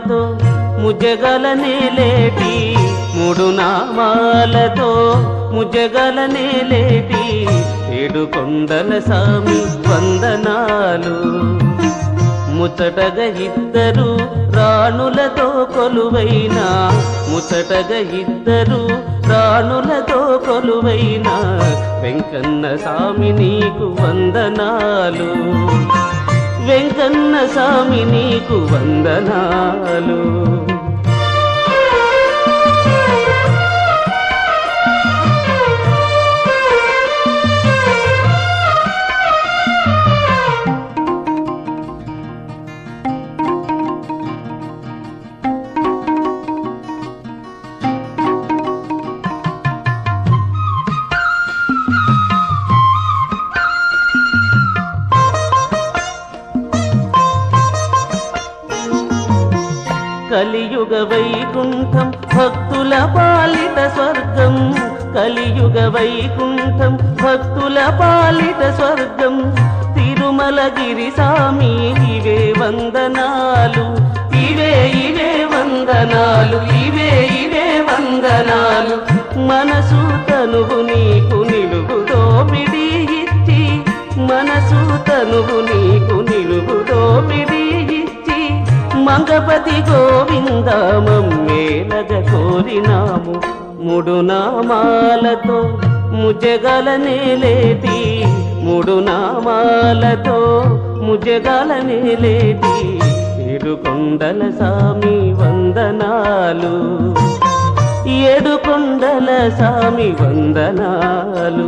నామాలతో ముజగలనే లేటి మూడు నామాలతో ముజగలనే లేటి ఏడు కొండల సామి వందనాలు ముచ్చటగా ఇద్దరు రాణులతో కొలువైన ముచ్చటగా ఇద్దరు రాణులతో కొలువైన వెంకన్న స్వామి నీకు వందనాలు వెంకన్న స్వామి నీకు వందనాలు కలియుగ వైకుంఠం భక్తుల పాలిట స్వర్గం కలియుగ వైకుంఠం భక్తుల పాలిట స్వర్గం తిరుమలగిరి సామి ఇవే వందనాలు ఇవే ఇవే వందనాలు ఇవే ఇవే వందనాలు మనసు తనువు నీకు నిలువు దోపిడి ఇచ్చి మనసు తనువు నీకు నిలువు దోపిడి ఇచ్చి మంగపతి గోవింద మమ్మేలగ కోరినాము మూడు నామాలతో ముజగలనే లేటి మూడు నామాలతో ముజగలనే లేటి ఏడు కొండల సామి వందనాలు ఏడు కొండల సామి వందనాలు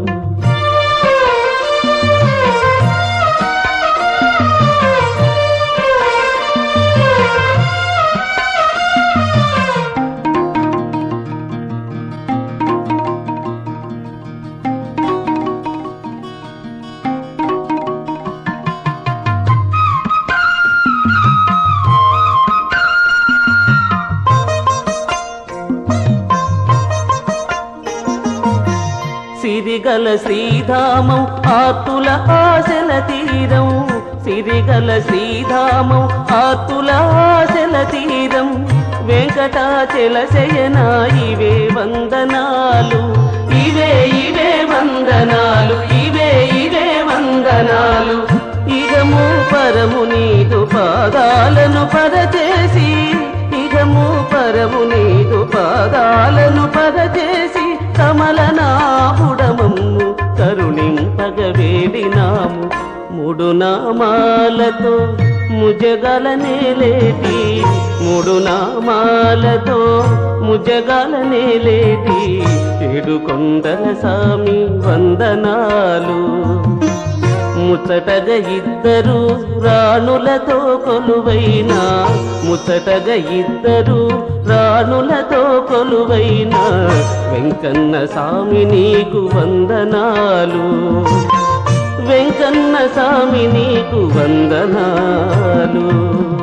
సిరిగల శ్రీధామం ఆతుల ఆశల తీరం సిరిగల శ్రీధామం ఆతుల ఆశల తీరం వెంకటాచల శయన ఇవే వందనాలు ఇవే ఇవే వందనాలు ఇవే ఇవే వందనాలు ఇగము పరము నీదు పాదాలను పరచేసి ఇగము పరము నీదు పాదాలను పరచేసి కమలనాపుడమమ్ము కరుణింపగ వేడినాము మూడు నామాలతో ముజగలనే లేటి మూడు నామాలతో ముజగలనే లేటి ఏడు కొండల సామి వందనాలు ముచ్చటగా ఇద్దరు రాణులతో కొలువైన ముచ్చటగా ఇద్దరు రాణులతో కొలువైన వెంకన్న స్వామి నీకు వందనాలు వెంకన్న స్వామి నీకు వందనాలు